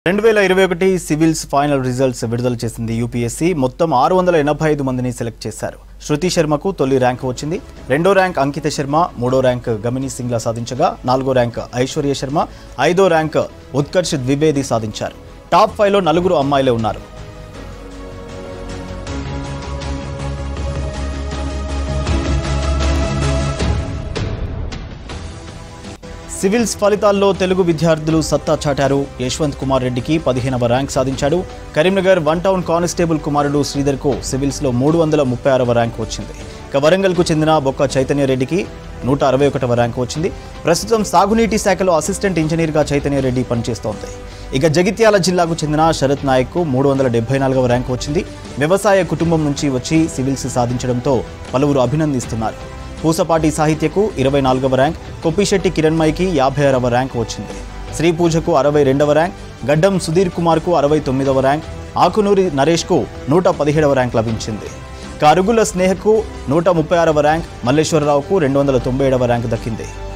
రెండు వేల ఇరవై ఒకటి సివిల్స్ ఫైనల్ రిజల్ట్స్ విడుదల చేసింది యూపీఎస్సీ మొత్తం ఆరు వందల ఎనభై ఐదు మందిని సెలెక్ట్ చేశారు శృతి శర్మకు తొలి ర్యాంక్ వచ్చింది రెండో ర్యాంక్ అంకిత శర్మ మూడో ర్యాంక్ గమిని సింగ్లా సాధించగా నాలుగో ర్యాంక్ ఐశ్వర్య శర్మ ఐదో ర్యాంక్ ఉత్కర్ష్ ద్వివేది సాధించారు టాప్ ఫైవ్లో నలుగురు అమ్మాయిలే ఉన్నారు సివిల్స్ ఫలితాల్లో తెలుగు విద్యార్థులు సత్తా చాటారు యశ్వంత్ కుమార్ రెడ్డికి పదిహేనవ ర్యాంక్ సాధించాడు కరీంనగర్ వన్ టౌన్ కానిస్టేబుల్ కుమారుడు శ్రీధర్కు సివిల్స్లో మూడు వందల ముప్పై ఆరవ ర్యాంక్ వచ్చింది ఇక వరంగల్కు చెందిన బొక్క చైతన్య రెడ్డికి నూట అరవై ఒకటవ ర్యాంక్ వచ్చింది ప్రస్తుతం సాగునీటి శాఖలో అసిస్టెంట్ ఇంజనీర్గా చైతన్య రెడ్డి పనిచేస్తోంది ఇక జగిత్యాల జిల్లాకు చెందిన శరత్ నాయక్కు మూడు వందల డెబ్బై నాలుగవ ర్యాంక్ వచ్చింది వ్యవసాయ కుటుంబం నుంచి వచ్చి సివిల్స్ సాధించడంతో పలువురు అభినందిస్తున్నారు పూసపాటి సాహిత్యకు ఇరవై నాలుగవ ర్యాంక్ కొప్పిశెట్టి కిరణ్మయికి యాభై ఆరవ ర్యాంక్ వచ్చింది శ్రీ పూజకు అరవై రెండవ ర్యాంక్ గడ్డం సుధీర్ కుమార్కు అరవై తొమ్మిదవ ర్యాంక్ ఆకునూరి నరేష్కు నూట పదిహేడవ ర్యాంక్ లభించింది ఇక అరుగుల స్నేహకు నూట ముప్పై ఆరవ ర్యాంక్ మల్లేశ్వరరావుకు రెండు వందల తొంభై ఏడవ ర్యాంక్ దక్కింది